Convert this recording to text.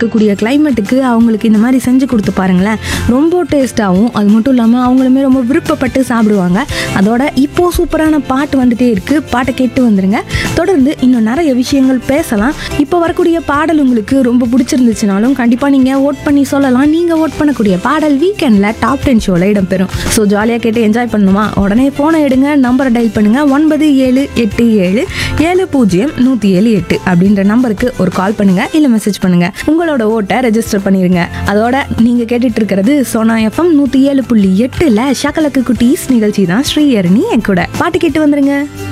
இருக்கக்கூடிய கிளைமேட்டுக்கு அவங்களுக்கு இந்த மாதிரி செஞ்சு கொடுத்து பாருங்களேன் ரொம்ப டேஸ்ட்டாகவும் அது மட்டும் இல்லாமல் அவங்களுமே ரொம்ப விருப்பப்பட்டு சாப்பிடுவாங்க அதோட இப்போ சூப்பரான பாட்டு வந்துட்டே இருக்கு பாட்டை கேட்டு வந்துருங்க தொடர்ந்து இன்னும் நிறைய விஷயங்கள் பேசலாம் இப்போ வரக்கூடிய பாடல் உங்களுக்கு ரொம்ப பிடிச்சிருந்துச்சுனாலும் கண்டிப்பாக நீங்கள் ஓட் பண்ணி சொல்லலாம் நீங்கள் ஓட் பண்ணக்கூடிய பாடல் வீக்கெண்டில் டாப் டென் ஷோவில் இடம்பெறும் ஸோ ஜாலியாக கேட்டு என்ஜாய் பண்ணுமா உடனே ஃபோனை எடுங்க நம்பரை டைல் பண்ணுங்க ஒன்பது ஏழு எட்டு ஏழு ஏழு பூஜ்ஜியம் நூற்றி ஏழு எட்டு அப்படின்ற நம்பருக்கு ஒரு கால் பண்ணுங்க இல்லை மெசேஜ் பண்ணுங்க உங்களோட ஓட்டை ரெஜிஸ்டர் பண்ணிருங்க அதோட நீங்கள் கேட்டுட்டு இருக்கிறது சோனா எஃப்எம் நூற்றி ஏழு புள்ளி எட்டில் ஷக்கலக்கு குட்டீஸ் நிகழ்ச்சி தான் ஸ்ரீஹரணி என் கூட பாட்டு கேட்டு வந்துருங்க